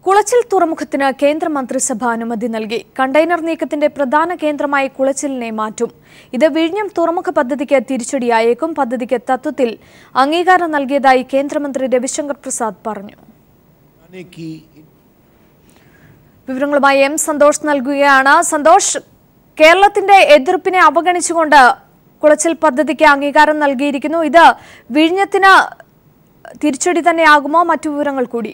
കുളച്ചിൽ തുറമുഖത്തിന് കേന്ദ്രമന്ത്രിസഭ അനുമതി നൽകി കണ്ടെയ്നർ നീക്കത്തിന്റെ പ്രധാന കേന്ദ്രമായി കുളച്ചിലിനെ മാറ്റും ഇത് വിഴിഞ്ഞം തുറമുഖ പദ്ധതിക്ക് തിരിച്ചടിയായേക്കും പദ്ധതിക്ക് തത്വത്തിൽ അംഗീകാരം നൽകിയതായി കേന്ദ്രമന്ത്രി രവിശങ്കർ പ്രസാദ് പറഞ്ഞു आने की വിവരങ്ങളുമായി എം സന്തോഷ് നൽകുകയാണ് സന്തോഷ് കേരളത്തിന്റെ എതിർപ്പിനെ അവഗണിച്ചുകൊണ്ട് കുളച്ചിൽ പദ്ധതിക്ക് അംഗീകാരം നൽകിയിരിക്കുന്നു ഇത് വിഴിഞ്ഞത്തിന് തിരിച്ചടി തന്നെയാകുമോ മറ്റു വിവരങ്ങൾ കൂടി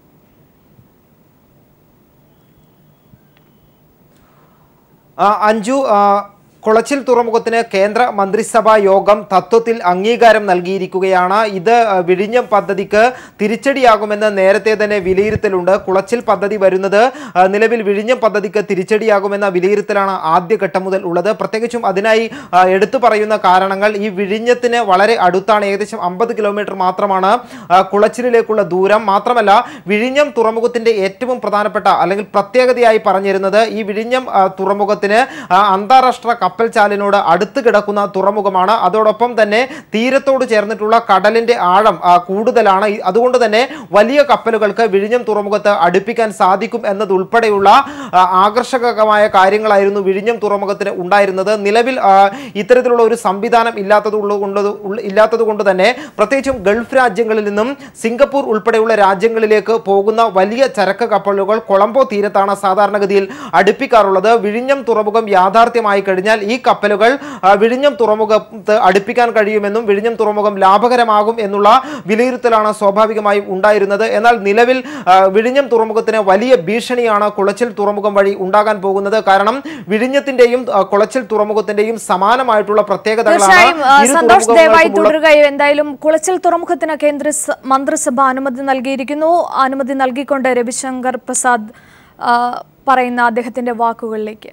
ആ, അഞ്ജു ആ, കുളച്ചിൽ തുറമുഖത്തിന് കേന്ദ്ര മന്ത്രിസഭാ യോഗം തത്വത്തിൽ അംഗീകാരം നൽകിയിരിക്കുകയാണ് ഇത് ആ, വിഴിഞ്ഞം പദ്ധതിക്ക് തിരിച്ചടിയാകുമെന്ന് നേരത്തെ തന്നെ വിലയിരുത്തലുണ്ട് കുളച്ചിൽ പദ്ധതി വരുന്നത് ആ, നിലവിൽ വിഴിഞ്ഞം പദ്ധതിക്ക് തിരിച്ചടിയാകുമെന്ന വിലയിരുത്തലാണ് ആദ്യഘട്ടം മുതൽ ഉള്ളത് പ്രത്യേകിച്ചും അതിനായി ആ, എടുത്തു പറയുന്ന കാരണങ്ങൾ ഈ വിഴിഞ്ഞത്തിന് വളരെ അടുത്താണ് ഏകദേശം അമ്പത് കിലോമീറ്റർ മാത്രമാണ് ആ, കുളച്ചിലിലേക്കുള്ള ദൂരം മാത്രമല്ല വിഴിഞ്ഞം തുറമുഖത്തിന്റെ ഏറ്റവും പ്രധാനപ്പെട്ട അല്ലെങ്കിൽ പ്രത്യേകതയായി പറഞ്ഞിരുന്നത് ഈ വിഴിഞ്ഞം ആ, തുറമുഖത്തിന് ആ, അന്താരാഷ്ട്ര കപ്പൽ ചാലിനോട് അടുത്ത് കിടക്കുന്ന തുറമുഖമാണ് അതോടൊപ്പം തന്നെ തീരത്തോട് ചേർന്നിട്ടുള്ള കടലിന്റെ ആഴം ആ, കൂടുതലാണ് ഈ- അതുകൊണ്ട് തന്നെ വലിയ കപ്പലുകൾക്ക് വിഴിഞ്ഞം തുറമുഖത്ത് അടുപ്പിക്കാൻ സാധിക്കും എന്നതുൾപ്പെടെയുള്ള ആ, ആകർഷകമായ കാര്യങ്ങളായിരുന്നു വിഴിഞ്ഞം തുറമുഖത്തിന് ഉണ്ടായിരുന്നത് നിലവിൽ ആ, ഇത്തരത്തിലുള്ള ഒരു സംവിധാനം ഇല്ലാത്തത് കൊണ്ട് ഇല്ലാത്തത് കൊണ്ട് തന്നെ പ്രത്യേകിച്ചും ഗൾഫ് രാജ്യങ്ങളിൽ നിന്നും സിംഗപ്പൂർ ഉൾപ്പെടെയുള്ള രാജ്യങ്ങളിലേക്ക് പോകുന്ന വലിയ ചരക്ക് കപ്പലുകൾ കൊളംബോ തീരത്താണ് സാധാരണഗതിയിൽ അടുപ്പിക്കാറുള്ളത് വിഴിഞ്ഞം തുറമുഖം യാഥാർത്ഥ്യമായി കഴിഞ്ഞാൽ ഈ കപ്പലുകൾ ആ, വിഴിഞ്ഞം തുറമുഖത്ത് അടുപ്പിക്കാൻ കഴിയുമെന്നും വിഴിഞ്ഞം തുറമുഖം ലാഭകരമാകും എന്നുള്ള വിലയിരുത്തലാണ് സ്വാഭാവികമായും ഉണ്ടായിരുന്നത് എന്നാൽ നിലവിൽ ആ, വിഴിഞ്ഞം തുറമുഖത്തിന് വലിയ ഭീഷണിയാണ് കുളച്ചിൽ തുറമുഖം വഴി ഉണ്ടാകാൻ പോകുന്നത് കാരണം വിഴിഞ്ഞത്തിന്റെയും ആ, കുളച്ചിൽ തുറമുഖത്തിന്റെയും സമാനമായിട്ടുള്ള പ്രത്യേകതകളാണ് തീർച്ചയായും ആ, ഇരു സന്തോഷ് ദയവായി തുറമുഖങ്ങൾക്കുമുള്ള തുടരുക എന്തായാലും കുളച്ചിൽ തുറമുഖത്തിന് കേന്ദ്ര സ- മന്ത്രിസഭ അനുമതി നൽകിയിരിക്കുന്നു അനുമതി നൽകിക്കൊണ്ട് രവിശങ്കർ പ്രസാദ് ആ, പറയുന്ന അദ്ദേഹത്തിന്റെ വാക്കുകളിലേക്ക്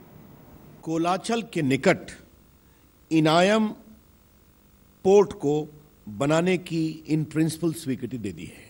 कोलाचल के निकट इनायम पोर्ट को बनाने की इन प्रिंसिपल स्वीकृति दे दी है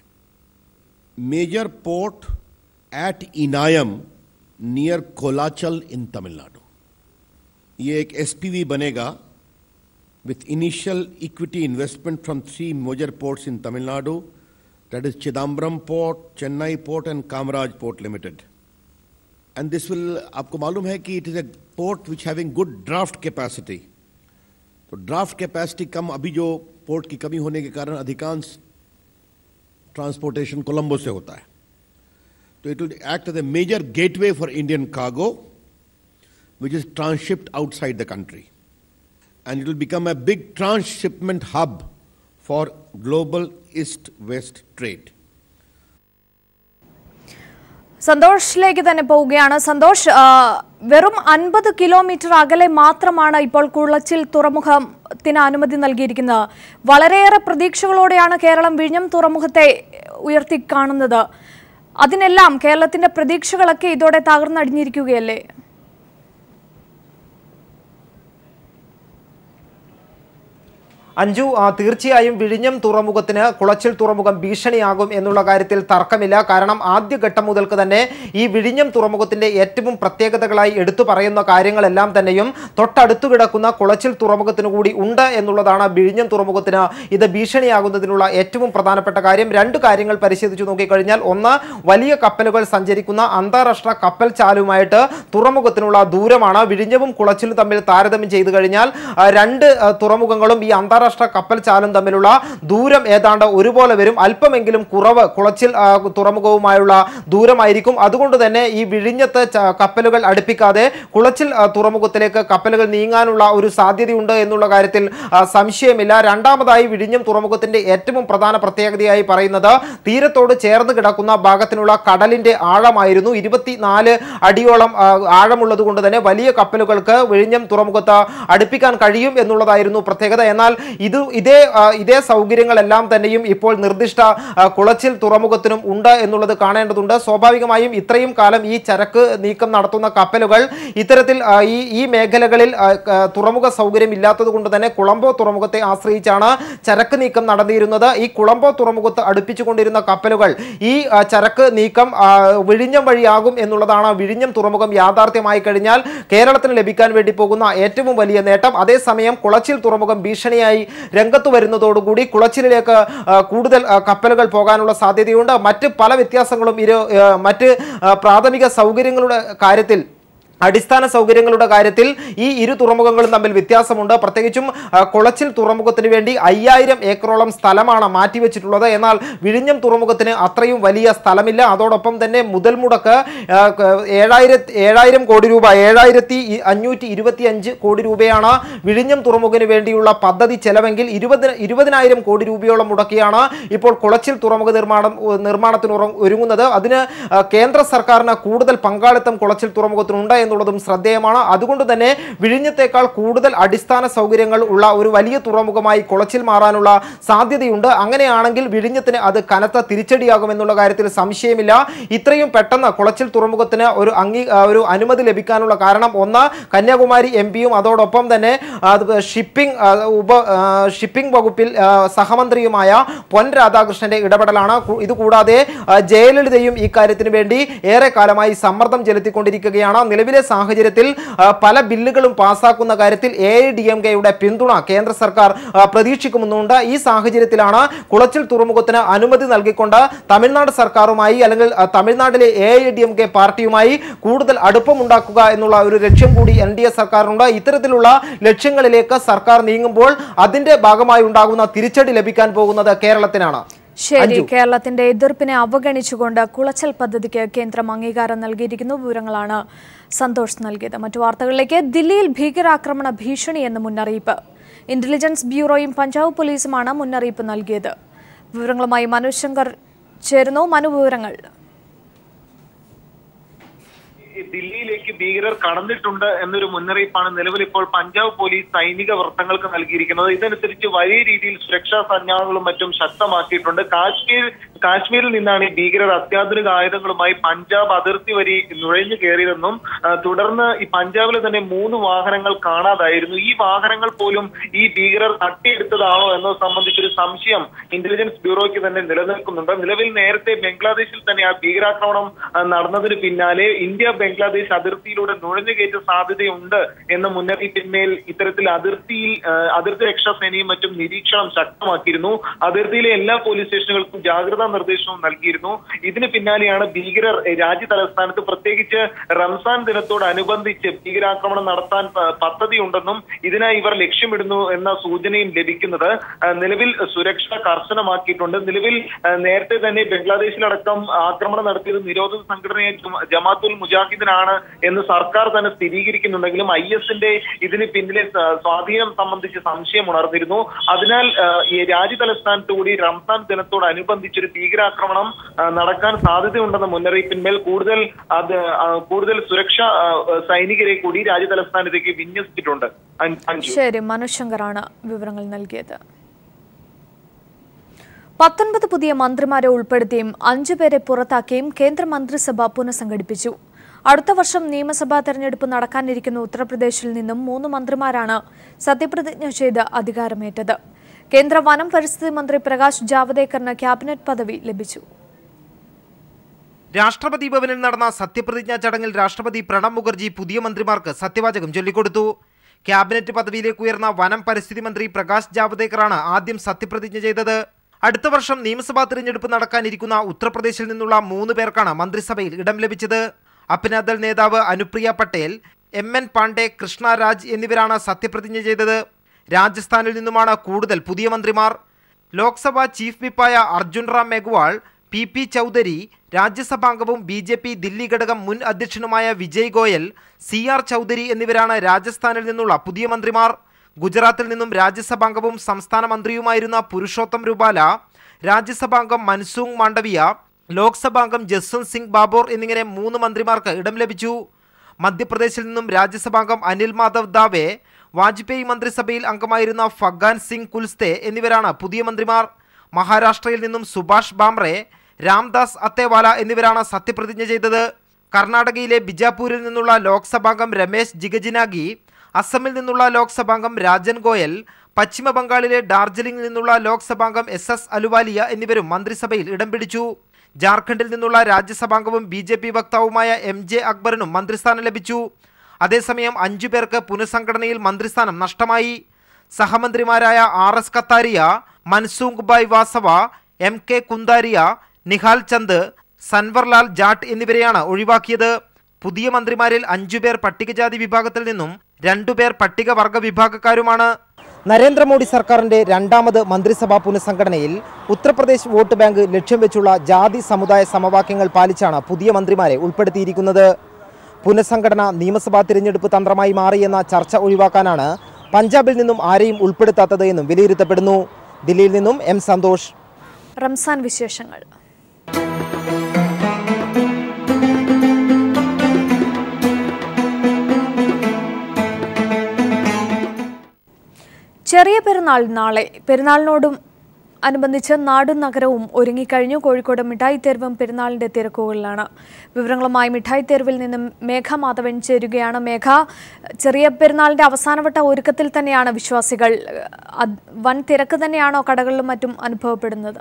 major port at Enayam near Colachel in Tamil Nadu ये एक एसपीवी बनेगा with initial equity investment from three major ports in Tamil Nadu, that is Chidambaram Port, Chennai Port, and Kamaraj Port Limited. And this will, आपको मालूम है कि it is a port which having good draft capacity. तो draft capacity कम अभी जो port की कमी होने के कारण अधिकांश ट्रांसपोर्टेशन कोलंबो से होता है तो it will act as a major gateway for Indian cargo which is transshipped outside the country. And it will become a big transshipment hub for global east west trade. സന്തോഷിലേക്ക് തന്നെ പോവുകയാണ് സന്തോഷ് ആ, വെറും അൻപത് കിലോമീറ്റർ അകലെ മാത്രമാണ് ഇപ്പോൾ കുളച്ചിൽ തുറമുഖത്തിന് അനുമതി നൽകിയിരിക്കുന്നത് വളരെയേറെ പ്രതീക്ഷകളോടെയാണ് കേരളം വിഴിഞ്ഞം തുറമുഖത്തെ ഉയർത്തി കാണുന്നത് അതിനെല്ലാം കേരളത്തിന്റെ പ്രതീക്ഷകളൊക്കെ ഇതോടെ തകർന്നടിഞ്ഞിരിക്കുകയല്ലേ അഞ്ജു ആ, തീർച്ചയായും വിഴിഞ്ഞം തുറമുഖത്തിന് കുളച്ചിൽ തുറമുഖം ഭീഷണിയാകും എന്നുള്ള കാര്യത്തിൽ തർക്കമില്ല കാരണം ആദ്യഘട്ടം മുതൽക്ക് തന്നെ ഈ വിഴിഞ്ഞം തുറമുഖത്തിന്റെ ഏറ്റവും പ്രത്യേകതകളായി എടുത്തു പറയുന്ന കാര്യങ്ങളെല്ലാം തന്നെയും തൊട്ടടുത്തു കിടക്കുന്ന കുളച്ചിൽ തുറമുഖത്തിന് കൂടി ഉണ്ട് എന്നുള്ളതാണ് വിഴിഞ്ഞം തുറമുഖത്തിന് ഇത് ഭീഷണിയാകുന്നതിനുള്ള ഏറ്റവും പ്രധാനപ്പെട്ട കാര്യം രണ്ട് കാര്യങ്ങൾ പരിശോധിച്ചു നോക്കിക്കഴിഞ്ഞാൽ ഒന്ന് വലിയ കപ്പലുകൾ സഞ്ചരിക്കുന്ന അന്താരാഷ്ട്ര കപ്പൽ ചാലുമായിട്ട് തുറമുഖത്തിനുള്ള ദൂരമാണ് വിഴിഞ്ഞവും കുളച്ചിലും തമ്മിൽ താരതമ്യം ചെയ്തു കഴിഞ്ഞാൽ ആ, രണ്ട് ആ, തുറമുഖങ്ങളും ഈ അന്താരാഷ്ട്ര കപ്പൽ ചാലും തമ്മിലുള്ള ദൂരം ഏതാണ്ട് ഒരുപോലെ വരും അല്പമെങ്കിലും കുറവ് കുളച്ചിൽ ആ, തുറമുഖവുമായുള്ള ദൂരമായിരിക്കും അതുകൊണ്ട് തന്നെ ഈ വിഴിഞ്ഞത്ത് ച- കപ്പലുകൾ അടുപ്പിക്കാതെ കുളച്ചിൽ ആ, തുറമുഖത്തിലേക്ക് കപ്പലുകൾ നീങ്ങാനുള്ള ഒരു സാധ്യതയുണ്ട് എന്നുള്ള കാര്യത്തിൽ ആ, സംശയമില്ല രണ്ടാമതായി വിഴിഞ്ഞം തുറമുഖത്തിന്റെ ഏറ്റവും പ്രധാന പ്രത്യേകതയായി പറയുന്നത് തീരത്തോട് ചേർന്ന് കിടക്കുന്ന ഭാഗത്തിനുള്ള കടലിന്റെ ആഴമായിരുന്നു ഇരുപത്തിനാല് അടിയോളം ആ, ആഴമുള്ളത് കൊണ്ട് തന്നെ വലിയ കപ്പലുകൾക്ക് വിഴിഞ്ഞം തുറമുഖത്ത് അടുപ്പിക്കാൻ കഴിയും എന്നുള്ളതായിരുന്നു പ്രത്യേകത എന്നാൽ ഇത് ഇതേ ആ, ഇതേ സൗകര്യങ്ങളെല്ലാം തന്നെയും ഇപ്പോൾ നിർദ്ദിഷ്ട ആ, കുളച്ചിൽ തുറമുഖത്തിനും ഉണ്ട് എന്നുള്ളത് കാണേണ്ടതുണ്ട് സ്വാഭാവികമായും ഇത്രയും കാലം ഈ ചരക്ക് നീക്കം നടത്തുന്ന കപ്പലുകൾ ഇത്തരത്തിൽ ആ, ഈ ഈ മേഖലകളിൽ ആ, ക- തുറമുഖ സൗകര്യം ഇല്ലാത്തത് കൊണ്ട് തന്നെ കുളമ്പോ തുറമുഖത്തെ ആശ്രയിച്ചാണ് ചരക്ക് നീക്കം നടന്നിരുന്നത് ഈ കുളമ്പോ തുറമുഖത്ത് അടുപ്പിച്ചുകൊണ്ടിരുന്ന കപ്പലുകൾ ഈ ആ, ചരക്ക് നീക്കം ആ, വിഴിഞ്ഞം വഴിയാകും എന്നുള്ളതാണ് വിഴിഞ്ഞം തുറമുഖം യാഥാർത്ഥ്യമായി കഴിഞ്ഞാൽ കേരളത്തിന് ലഭിക്കാൻ വേണ്ടി പോകുന്ന ഏറ്റവും വലിയ നേട്ടം അതേസമയം കുളച്ചിൽ തുറമുഖം ഭീഷണിയായി പദ്ധതിയുമായി രംഗത്ത് വരുന്നതോടുകൂടി കുളച്ചിലേക്ക് ആ, കൂടുതൽ ആ, കപ്പലുകൾ പോകാനുള്ള സാധ്യതയുണ്ട് മറ്റ് പല വ്യത്യാസങ്ങളും ഇരു ആ, മറ്റ് ആ, പ്രാഥമിക സൗകര്യങ്ങളുടെ കാര്യത്തിൽ അടിസ്ഥാന സൗകര്യങ്ങളുടെ കാര്യത്തിൽ ഈ ഇരു തുറമുഖങ്ങളും തമ്മിൽ വ്യത്യാസമുണ്ട് പ്രത്യേകിച്ചും ആ, കുളച്ചിൽ തുറമുഖത്തിന് വേണ്ടി അയ്യായിരം ഏക്കറോളം സ്ഥലമാണ് മാറ്റിവെച്ചിട്ടുള്ളത് എന്നാൽ വിഴിഞ്ഞം തുറമുഖത്തിന് അത്രയും വലിയ സ്ഥലമില്ല അതോടൊപ്പം തന്നെ മുതൽ മുടക്ക് ആ, ക- ഏഴായിരത്തി ഏഴായിരം കോടി രൂപ ഏഴായിരത്തി ഇ- അഞ്ഞൂറ്റി ഇരുപത്തി അഞ്ച് കോടി രൂപയാണ് വിഴിഞ്ഞം തുറമുഖത്തിന് വേണ്ടിയുള്ള പദ്ധതി ചെലവെങ്കിൽ ഇരുപത് ഇരുപതിനായിരം കോടി രൂപയോളം മുടക്കിയാണ് ഇപ്പോൾ കുളച്ചിൽ തുറമുഖ നിർമ്മാണം ഉ- നിർമ്മാണത്തിന് ഉറ- ഒരുങ്ങുന്നത് അതിന് ആ, കേന്ദ്ര സർക്കാരിന് കൂടുതൽ പങ്കാളിത്തം കുളച്ചിൽ തുറമുഖത്തിനുണ്ട് എന്നുള്ളതും ശ്രദ്ധേയമാണ് അതുകൊണ്ട് തന്നെ വിഴിഞ്ഞത്തേക്കാൾ കൂടുതൽ അടിസ്ഥാന സൗകര്യങ്ങൾ ഉള്ള ഒരു വലിയ തുറമുഖമായി കുളച്ചിൽ മാറാനുള്ള സാധ്യതയുണ്ട് അങ്ങനെയാണെങ്കിൽ വിഴിഞ്ഞത്തിന് അത് കനത്ത തിരിച്ചടിയാകുമെന്നുള്ള കാര്യത്തിൽ സംശയമില്ല ഇത്രയും പെട്ടെന്ന് കുളച്ചിൽ തുറമുഖത്തിന് ഒരു അംഗീ ആ, ഒരു അനുമതി ലഭിക്കാനുള്ള കാരണം ഒന്ന് കന്യാകുമാരി എം പിയും അതോടൊപ്പം തന്നെ ആ, അത് ഷിപ്പിംഗ് ആ, ഉപ ആ, ഷിപ്പിംഗ് വകുപ്പിൽ ആ, സഹമന്ത്രിയുമായ പൊൻ രാധാകൃഷ്ണന്റെ ഇടപെടലാണ് കു- ഇതുകൂടാതെ ആ, ജയലളിതയും ഈ കാര്യത്തിന് വേണ്ടി ഏറെ കാലമായി സമ്മർദ്ദം ചെലുത്തിക്കൊണ്ടിരിക്കുകയാണ് നിലവിലെ സാഹചര്യത്തിൽ ആ, പല ബില്ലുകളും പാസ്സാക്കുന്ന കാര്യത്തിൽ എ ഐ ഡി എം കെയുടെ പിന്തുണ കേന്ദ്ര സർക്കാർ ആ, പ്രതീക്ഷിക്കുന്നുണ്ട് ഈ സാഹചര്യത്തിലാണ് കുളച്ചിൽ തുറമുഖത്തിന് അനുമതി നൽകിക്കൊണ്ട് തമിഴ്നാട് സർക്കാരുമായി അല്ലെങ്കിൽ ആ, തമിഴ്നാട്ടിലെ A I D M K പാർട്ടിയുമായി കൂടുതൽ അടുപ്പമുണ്ടാക്കുക എന്നുള്ള ഒരു ലക്ഷ്യം കൂടി എൻ ഡി എ സർക്കാരിനുണ്ട് ഇത്തരത്തിലുള്ള ലക്ഷ്യങ്ങളിലേക്ക് സർക്കാർ നീങ്ങുമ്പോൾ അതിന്റെ ഭാഗമായി ഉണ്ടാകുന്ന തിരിച്ചടി ലഭിക്കാൻ പോകുന്നത് കേരളത്തിനാണ് ശരി അഞ്ജു. കേരളത്തിന്റെ എതിർപ്പിനെ അവഗണിച്ചുകൊണ്ട് കുളച്ചൽ പദ്ധതിക്ക് കേന്ദ്രം അംഗീകാരം നൽകിയിരിക്കുന്നു വിവരങ്ങളാണ് സന്തോഷ് നൽകിയത് മറ്റു വാർത്തകളിലേക്ക് ദില്ലിയിൽ ഭീകരാക്രമണ ഭീഷണി എന്ന് മുന്നറിയിപ്പ് ഇന്റലിജൻസ് ബ്യൂറോയും പഞ്ചാബ് പോലീസുമാണ് മുന്നറിയിപ്പ് നൽകിയത് വിവരങ്ങളുമായി മനു ശങ്കർ ചേരുന്നു മനു വിവരങ്ങൾ ഈ ദില്ലിയിലേക്ക് ഭീകരർ കടന്നിട്ടുണ്ട് എന്നൊരു മുന്നറിയിപ്പാണ് നിലവിൽ ഇപ്പോൾ പഞ്ചാബ് പോലീസ് സൈനിക വൃത്തങ്ങൾക്ക് നൽകിയിരിക്കുന്നത് ഇതനുസരിച്ച് വലിയ രീതിയിൽ സുരക്ഷാ സന്നാഹങ്ങളും മറ്റും ശക്തമാക്കിയിട്ടുണ്ട് കാശ്മീർ കാശ്മീരിൽ നിന്നാണ് ഈ ഭീകരർ അത്യാധുനിക ആയുധങ്ങളുമായി പഞ്ചാബ് അതിർത്തി വരി നുഴഞ്ഞു കയറിയതെന്നും ആ, തുടർന്ന് ഈ പഞ്ചാബിലെ തന്നെ മൂന്ന് വാഹനങ്ങൾ കാണാതായിരുന്നു ഈ വാഹനങ്ങൾ പോലും ഈ ഭീകരർ തട്ടിയെടുത്തതാണോ എന്നത് സംബന്ധിച്ചൊരു സംശയം ഇന്റലിജൻസ് ബ്യൂറോയ്ക്ക് തന്നെ നിലനിൽക്കുന്നുണ്ട് നിലവിൽ നേരത്തെ ബംഗ്ലാദേശിൽ തന്നെ ആ ഭീകരാക്രമണം ആ, നടന്നതിന് പിന്നാലെ ഇന്ത്യ ബംഗ്ലാദേശ് അതിർത്തിയിലൂടെ നുഴഞ്ഞുകയറ്റ സാധ്യതയുണ്ട് എന്ന മുന്നറിയിപ്പിന്മേൽ ഇത്തരത്തിൽ അതിർത്തിയിൽ ആ, അതിർത്തി രക്ഷാ സേനയും മറ്റും നിരീക്ഷണം ശക്തമാക്കിയിരുന്നു അതിർത്തിയിലെ എല്ലാ പോലീസ് സ്റ്റേഷനുകൾക്കും ജാഗ്രതാ നിർദ്ദേശവും നൽകിയിരുന്നു ഇതിന് പിന്നാലെയാണ് ഭീകരർ ഏ, രാജ്യ തലസ്ഥാനത്ത് പ്രത്യേകിച്ച് റംസാൻ ദിനത്തോടനുബന്ധിച്ച് ഭീകരാക്രമണം നടത്താൻ പ- പദ്ധതിയുണ്ടെന്നും ഇതിനായി ഇവർ ലക്ഷ്യമിടുന്നു എന്ന സൂചനയും ലഭിക്കുന്നത് ആ, നിലവിൽ സുരക്ഷ കർശനമാക്കിയിട്ടുണ്ട് നിലവിൽ ആ, നേരത്തെ തന്നെ ബംഗ്ലാദേശിലടക്കം ആക്രമണം നടത്തിയത് നിരോധിത സംഘടനയായ ജമ- ജമാത്തുൽ മുജാഹിദിനാണ് എന്ന് സർക്കാർ തന്നെ സ്ഥിരീകരിക്കുന്നുണ്ടെങ്കിലും ഐ എസിന്റെ ഇതിന് പിന്നിലെ സ- സ്വാധീനം സംബന്ധിച്ച് സംശയം ഉണർന്നിരുന്നു അതിനാൽ ആ, ഈ രാജ്യ തലസ്ഥാനത്ത് കൂടി റംസാൻ ദിനത്തോടനുബന്ധിച്ചൊരു ഭീകരാക്രമണം ആ, നടക്കാൻ സാധ്യതയുണ്ടെന്ന മുന്നറിയിപ്പിന്മേൽ കൂടുതൽ അത് ആ, കൂടുതൽ സുരക്ഷാ ആ, സൈനികരെ കൂടി രാജ്യ തലസ്ഥാനത്തേക്ക് വിന്യസിച്ചിട്ടുണ്ട് അൻ- അഞ്ജു ശരി മനുശങ്കറാണ് വിവരങ്ങൾ നൽകിയത് പത്തൊൻപത് പുതിയ മന്ത്രിമാരെ ഉൾപ്പെടുത്തിയും അഞ്ചു പേരെ പുറത്താക്കിയും കേന്ദ്ര മന്ത്രിസഭ പുനഃസംഘടിപ്പിച്ചു അടുത്ത വർഷം നിയമസഭാ തെരഞ്ഞെടുപ്പ് നടക്കാനിരിക്കുന്ന ഉത്തർപ്രദേശിൽ നിന്നും മൂന്ന് മന്ത്രിമാരാണ് സത്യപ്രതിജ്ഞ ചെയ്ത് അധികാരമേറ്റത് കേന്ദ്ര വനം പരിസ്ഥിതി മന്ത്രി പ്രകാശ് ജാവദേക്കറിന് ക്യാബിനറ്റ് പദവി ലഭിച്ചു രാഷ്ട്രപതി ഭവനിൽ നടന്ന സത്യപ്രതിജ്ഞാ ചടങ്ങിൽ രാഷ്ട്രപതി പ്രണബ് മുഖർജി പുതിയ മന്ത്രിമാർക്ക് സത്യവാചകം ചൊല്ലിക്കൊടുത്തു ക്യാബിനറ്റ് പദവിയിലേക്ക് ഉയർന്ന വനം പരിസ്ഥിതി മന്ത്രി പ്രകാശ് ജാവദേക്കറാണ് ആദ്യം സത്യപ്രതിജ്ഞ ചെയ്തത് അടുത്ത വർഷം നിയമസഭാ തിരഞ്ഞെടുപ്പ് നടക്കാനിരിക്കുന്ന ഉത്തർപ്രദേശിൽ നിന്നുള്ള മൂന്ന് പേർക്കാണ് മന്ത്രിസഭയിൽ ഇടം ലഭിച്ചത് അപ്നാദൾ നേതാവ് അനുപ്രിയ പട്ടേൽ എം എൻ പാണ്ഡെ കൃഷ്ണ രാജ് എന്നിവരാണ് സത്യപ്രതിജ്ഞ ചെയ്തത് രാജസ്ഥാനിൽ നിന്നുമാണ് കൂടുതൽ പുതിയ മന്ത്രിമാർ ലോക്സഭാ ചീഫ് വിപ്പായ അർജുൻ റാം മെഗ്വാൾ പി പി ചൗധരി രാജ്യസഭാംഗവും ബി ജെ പി ദില്ലി ഘടകം മുൻ അധ്യക്ഷനുമായ വിജയ് ഗോയൽ സി ആർ ചൗധരി എന്നിവരാണ് രാജസ്ഥാനിൽ നിന്നുള്ള പുതിയ മന്ത്രിമാർ ഗുജറാത്തിൽ നിന്നും രാജ്യസഭാംഗവും സംസ്ഥാന മന്ത്രിയുമായിരുന്ന പുരുഷോത്തം രൂപാല രാജ്യസഭാംഗം മൻസൂങ് മാണ്ഡവിയ ലോക്സഭാംഗം ജസ്വന്ത് സിംഗ് ബാബോർ എന്നിങ്ങനെ മൂന്ന് മന്ത്രിമാർക്ക് ഇടം ലഭിച്ചു മധ്യപ്രദേശിൽ നിന്നും രാജ്യസഭാംഗം അനിൽ മാധവ് ദാവെ വാജ്പേയി മന്ത്രിസഭയിൽ അംഗമായിരുന്ന ഫഗാൻ സിംഗ് കുൽസ്തെ എന്നിവരാണ് പുതിയ മന്ത്രിമാർ മഹാരാഷ്ട്രയിൽ നിന്നും സുഭാഷ് ബാംറെ രാംദാസ് അത്തേവാല എന്നിവരാണ് സത്യപ്രതിജ്ഞ ചെയ്തത് കർണാടകയിലെ ബിജാപൂരിൽ നിന്നുള്ള ലോക്സഭാംഗം രമേശ് ജിഗജിനാഗി അസമിൽ നിന്നുള്ള ലോക്സഭാംഗം രാജൻ ഗോയൽ പശ്ചിമ ബംഗാളിലെ ഡാർജിലിംഗിൽ നിന്നുള്ള ലോക്സഭാംഗം എസ് എസ് അലുവാലിയ എന്നിവരും മന്ത്രിസഭയിൽ ഇടം പിടിച്ചു ജാർഖണ്ഡിൽ നിന്നുള്ള രാജ്യസഭാംഗവും ബി ജെ പി വക്താവുമായ എം ജെ അക്ബറിനും മന്ത്രിസ്ഥാനം ലഭിച്ചു അതേസമയം അഞ്ചു പേർക്ക് പുനഃസംഘടനയിൽ മന്ത്രിസ്ഥാനം നഷ്ടമായി സഹമന്ത്രിമാരായ R S Katheria Mansukh Bhai Vasava M K Kundariya Nihal Chand Sanwarlal Jat എന്നിവരെയാണ് ഒഴിവാക്കിയത് പുതിയ മന്ത്രിമാരിൽ അഞ്ചുപേർ പട്ടികജാതി വിഭാഗത്തിൽ നിന്നും രണ്ടുപേർ പട്ടികവർഗ വിഭാഗക്കാരുമാണ് നരേന്ദ്രമോദി സർക്കാരിന്റെ രണ്ടാമത് മന്ത്രിസഭാ പുനഃസംഘടനയിൽ ഉത്തർപ്രദേശ് വോട്ട് ബാങ്ക് ലക്ഷ്യം വെച്ചുള്ള ജാതി സമുദായ സമവാക്യങ്ങൾ പാലിച്ചാണ് പുതിയ മന്ത്രിമാരെ ഉൾപ്പെടുത്തിയിരിക്കുന്നത് പുനഃസംഘടന നിയമസഭാ തിരഞ്ഞെടുപ്പ് തന്ത്രമായി മാറിയെന്ന ചർച്ച ഒഴിവാക്കാനാണ് പഞ്ചാബിൽ നിന്നും ആരെയും ഉൾപ്പെടുത്താത്തത് എന്നും വിലയിരുത്തപ്പെടുന്നു ദില്ലിയിൽ നിന്നും എം സന്തോഷ് റംസാൻ വിശേഷങ്ങൾ ചെറിയ പെരുന്നാൾ നാളെ പെരുന്നാളിനോടും അനുബന്ധിച്ച് നാടും നഗരവും ഒരുങ്ങിക്കഴിഞ്ഞു കോഴിക്കോട് മിഠായി തെരുവും പെരുന്നാളിന്റെ തിരക്കുകളിലാണ് വിവരങ്ങളുമായി മിഠായി തെരുവിൽ നിന്നും മേഘ മാധവൻ ചേരുകയാണ് മേഘ ചെറിയ പെരുന്നാളിന്റെ അവസാനവട്ട ഒരുക്കത്തിൽ തന്നെയാണ് വിശ്വാസികൾ അത് വൻ തിരക്ക് തന്നെയാണോ കടകളിലും മറ്റും അനുഭവപ്പെടുന്നത്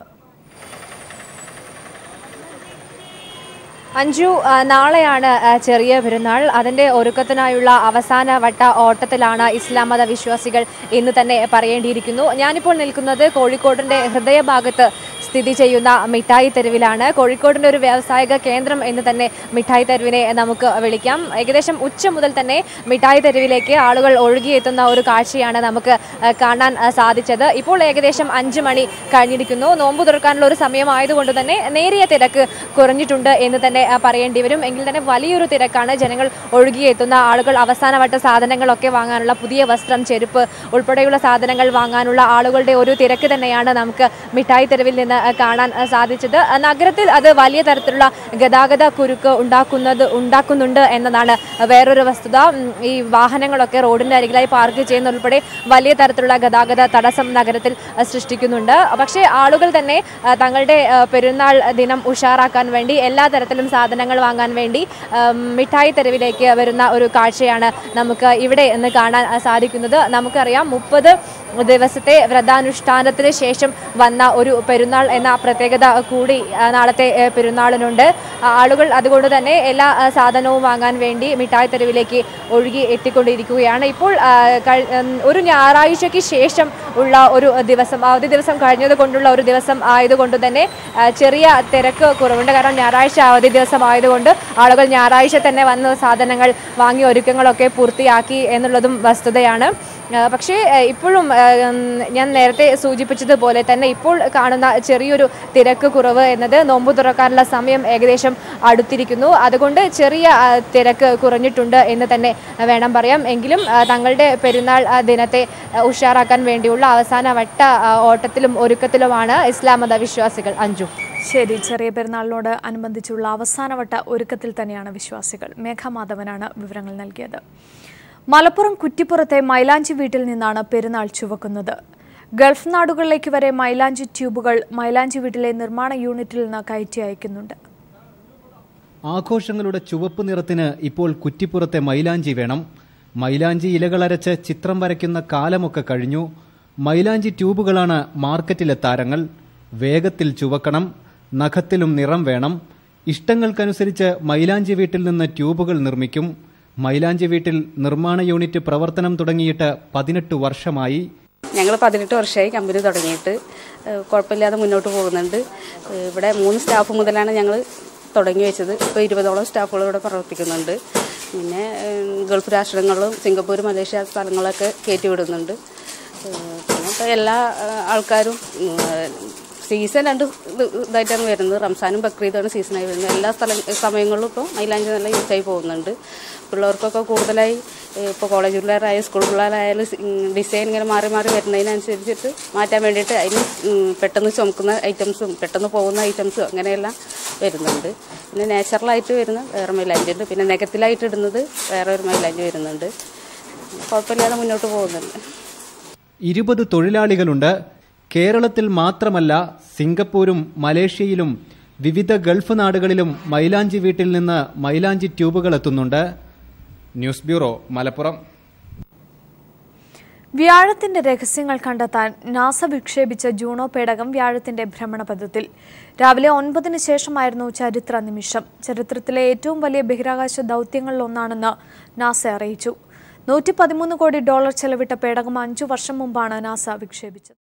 അഞ്ജു ആ, നാളെയാണ് ആ, ചെറിയ പെരുന്നാൾ അതിന്റെ ഒരുക്കത്തിനായുള്ള അവസാന വട്ട ഓട്ടത്തിലാണ് ഇസ്ലാം മത വിശ്വാസികൾ ഇന്ന് തന്നെ പറയേണ്ടിയിരിക്കുന്നു ഞാനിപ്പോൾ നിൽക്കുന്നത് കോഴിക്കോടിന്റെ ഹൃദയഭാഗത്ത് സ്ഥിതി ചെയ്യുന്ന മിഠായി തെരുവിലാണ് കോഴിക്കോടിന്റെ ഒരു വ്യാവസായിക കേന്ദ്രം എന്ന് തന്നെ മിഠായി തെരുവിനെ നമുക്ക് വിളിക്കാം ഏകദേശം ഉച്ച മുതൽ തന്നെ മിഠായി തെരുവിലേക്ക് ആളുകൾ ഒഴുകിയെത്തുന്ന ഒരു കാഴ്ചയാണ് നമുക്ക് ആ, കാണാൻ ആ, സാധിച്ചത് ഇപ്പോൾ ഏകദേശം അഞ്ച് മണി കഴിഞ്ഞിരിക്കുന്നു നോമ്പ് തുറക്കാനുള്ള ഒരു സമയമായതുകൊണ്ട് തന്നെ നേരിയ തിരക്ക് കുറഞ്ഞിട്ടുണ്ട് എന്ന് തന്നെ ആ, പറയേണ്ടി വരും എങ്കിൽ തന്നെ വലിയൊരു തിരക്കാണ് ജനങ്ങൾ ഒഴുകിയെത്തുന്ന ആളുകൾ അവസാനവട്ട സാധനങ്ങളൊക്കെ വാങ്ങാനുള്ള പുതിയ വസ്ത്രം ചെരുപ്പ് ഉൾപ്പെടെയുള്ള സാധനങ്ങൾ വാങ്ങാനുള്ള ആളുകളുടെ ഒരു തിരക്ക് തന്നെയാണ് നമുക്ക് മിഠായി തെരുവിൽ നിന്ന് ആ, കാണാൻ ആ, സാധിച്ചത് ആ, നഗരത്തിൽ അത് വലിയ തരത്തിലുള്ള ഗതാഗത കുരുക്ക് ഉണ്ടാക്കുന്നത് ഉണ്ടാക്കുന്നുണ്ട് എന്നതാണ് വേറൊരു വസ്തുത ഉം, ഈ വാഹനങ്ങളൊക്കെ റോഡിന്റെ അരികിലായി പാർക്ക് ചെയ്യുന്ന ഉൾപ്പെടെ വലിയ തരത്തിലുള്ള ഗതാഗത തടസ്സം നഗരത്തിൽ ആ, സൃഷ്ടിക്കുന്നുണ്ട് പക്ഷേ ആളുകൾ തന്നെ ആ, തങ്ങളുടെ ആ, പെരുന്നാൾ ദിനം ഉഷാറാക്കാൻ വേണ്ടി എല്ലാ തരത്തിലും സാധനങ്ങൾ വാങ്ങാൻ വേണ്ടി ആ, മിഠായി തെരുവിലേക്ക് വരുന്ന ഒരു കാഴ്ചയാണ് നമുക്ക് ഇവിടെ ഇന്ന് കാണാൻ ആ, സാധിക്കുന്നത് നമുക്കറിയാം മുപ്പത് ദിവസത്തെ വ്രതാനുഷ്ഠാനത്തിന് ശേഷം വന്ന ഒരു പെരുന്നാൾ എന്ന പ്രത്യേകത കൂടി ആ, നാളത്തെ ആ, പെരുന്നാളിനുണ്ട് ആ, ആളുകൾ അതുകൊണ്ട് തന്നെ എല്ലാ ആ, സാധനവും വാങ്ങാൻ വേണ്ടി മിഠായി തെരുവിലേക്ക് ഒഴുകി എത്തിക്കൊണ്ടിരിക്കുകയാണ് ഇപ്പോൾ ആ, കഴി- ഉം, ഒരു ഞായറാഴ്ചയ്ക്ക് ശേഷം ഉള്ള ഒരു ദിവസം അവധി ദിവസം കഴിഞ്ഞത് കൊണ്ടുള്ള ഒരു ദിവസം ആയതുകൊണ്ട് തന്നെ ആ, ചെറിയ തിരക്ക് കുറവുണ്ട് കാരണം ഞായറാഴ്ച അവധി ദിവസം ആയതുകൊണ്ട് ആളുകൾ ഞായറാഴ്ച തന്നെ വന്ന് സാധനങ്ങൾ വാങ്ങി ഒരുക്കങ്ങളൊക്കെ പൂർത്തിയാക്കി എന്നുള്ളതും വസ്തുതയാണ് ആ, പക്ഷേ ആ, ഇപ്പോഴും ആ, ഉം, ഞാൻ നേരത്തെ സൂചിപ്പിച്ചതുപോലെ തന്നെ ഇപ്പോൾ കാണുന്ന ചെറിയൊരു തിരക്ക് കുറവ് എന്നത് നോമ്പ് തുറക്കാനുള്ള സമയം ഏകദേശം അടുത്തിരിക്കുന്നു അതുകൊണ്ട് ചെറിയ ആ, തിരക്ക് കുറഞ്ഞിട്ടുണ്ട് എന്ന് തന്നെ വേണം പറയാം എങ്കിലും ആ, തങ്ങളുടെ പെരുന്നാൾ ആ, ദിനത്തെ ആ, ഉഷാറാക്കാൻ വേണ്ടിയുള്ള അവസാന വട്ട ആ, ഓട്ടത്തിലും ഒരുക്കത്തിലുമാണ് ഇസ്ലാം മത വിശ്വാസികൾ അഞ്ചു ശരി ചെറിയ പെരുന്നാളിനോട് അനുബന്ധിച്ചുള്ള അവസാനവട്ട ഒരുക്കത്തിൽ തന്നെയാണ് വിശ്വാസികൾ മേഘമാധവനാണ് വിവരങ്ങൾ നൽകിയത് മലപ്പുറം കുറ്റിപ്പുറത്തെ മൈലാഞ്ചി വീട്ടിൽ നിന്നാണ് പെരുന്നാൾ ചുവക്കുന്നത് ഗൾഫ് നാടുകളിലേക്ക് വരെ മൈലാഞ്ചി ട്യൂബുകൾ മൈലാഞ്ചി വീട്ടിലെ നിർമ്മാണ യൂണിറ്റിൽ നിന്ന് കയറ്റി അയക്കുന്നുണ്ട് ആഘോഷങ്ങളുടെ ചുവപ്പ് നിറത്തിന് ഇപ്പോൾ കുറ്റിപ്പുറത്തെ മൈലാഞ്ചി വേണം മൈലാഞ്ചി ഇലകളരച്ച് ചിത്രം വരയ്ക്കുന്ന കാലമൊക്കെ കഴിഞ്ഞു മൈലാഞ്ചി ട്യൂബുകളാണ് മാർക്കറ്റിലെ താരങ്ങൾ വേഗത്തിൽ ചുവക്കണം നഖത്തിലും നിറം വേണം ഇഷ്ടങ്ങൾക്കനുസരിച്ച് മൈലാഞ്ചി വീട്ടിൽ നിന്ന് ട്യൂബുകൾ നിർമ്മിക്കും മൈലാഞ്ചി വീട്ടിൽ നിർമ്മാണ യൂണിറ്റ് പ്രവർത്തനം തുടങ്ങിയിട്ട് പതിനെട്ട് വർഷമായി ഞങ്ങൾ പതിനെട്ട് വർഷമായി കമ്പനി തുടങ്ങിയിട്ട് ഏഹ് കുഴപ്പമില്ലാതെ മുന്നോട്ട് പോകുന്നുണ്ട് ഏഹ് ഇവിടെ മൂന്ന് സ്റ്റാഫ് മുതലാണ് ഞങ്ങൾ തുടങ്ങി വെച്ചത് ഇപ്പോൾ ഇരുപതോളം സ്റ്റാഫുകൾ ഇവിടെ പ്രവർത്തിക്കുന്നുണ്ട് പിന്നെ ഏഹ് ഗൾഫ് രാഷ്ട്രങ്ങളിലും സിംഗപ്പൂർ മലേഷ്യ സ്ഥലങ്ങളൊക്കെ കയറ്റി വിടുന്നുണ്ട് ഏഹ് പിന്നെ ഇപ്പോൾ എല്ലാ ഏഹ് ആൾക്കാരും ഏഹ് സീസൺ രണ്ട് ഇത് ഇതായിട്ടാണ് വരുന്നത് റംസാനും ബക്രീദാണ് സീസണായി വരുന്നത് എല്ലാ സ്ഥല സമയങ്ങളിലും ഇപ്പോൾ മൈലാഞ്ചി നല്ല യൂസായി പോകുന്നുണ്ട് പിള്ളേർക്കൊക്കെ കൂടുതലായി ഇപ്പോൾ കോളേജ് പിള്ളേരായ സ്കൂൾ പിള്ളേരായാലും ഡിസൈൻ ഇങ്ങനെ മാറി മാറി വരുന്നതിനനുസരിച്ചിട്ട് മാറ്റാൻ വേണ്ടിയിട്ട് അതിന് ഉം, പെട്ടെന്ന് ചുമക്കുന്ന ഐറ്റംസും പെട്ടെന്ന് പോകുന്ന ഐറ്റംസും അങ്ങനെയെല്ലാം വരുന്നുണ്ട് പിന്നെ നാച്ചുറലായിട്ട് വരുന്ന വേറെ മൈലാഞ്ചി ഉണ്ട് പിന്നെ നെഗത്തിലായിട്ട് ഇടുന്നത് വേറെ ഒരു മൈലാഞ്ചി വരുന്നുണ്ട് കുഴപ്പമില്ലാതെ മുന്നോട്ട് പോകുന്നുണ്ട് ഇരുപത് തൊഴിലാളികളുണ്ട് കേരളത്തിൽ മാത്രമല്ല സിംഗപ്പൂരും മലേഷ്യയിലും വിവിധ ഗൾഫ് നാടുകളിലും മൈലാഞ്ചി വീട്ടിൽ നിന്ന് മൈലാഞ്ചി ട്യൂബുകൾ എത്തുന്നുണ്ട് ന്യൂസ് ബ്യൂറോ മലപ്പുറം വ്യാഴത്തിന്റെ രഹസ്യങ്ങൾ കണ്ടെത്താൻ നാസ വിക്ഷേപിച്ച ജൂണോ പേടകം വ്യാഴത്തിന്റെ ഭ്രമണപഥത്തിൽ രാവിലെ ഒൻപതിന് ശേഷമായിരുന്നു ചരിത്ര നിമിഷം ചരിത്രത്തിലെ ഏറ്റവും വലിയ ബഹിരാകാശ ദൗത്യങ്ങളിലൊന്നാണെന്ന് നാസ അറിയിച്ചു നൂറ്റി പതിമൂന്ന് കോടി ഡോളർ ചെലവിട്ട പേടകം അഞ്ചു വർഷം മുമ്പാണ് നാസ വിക്ഷേപിച്ചത്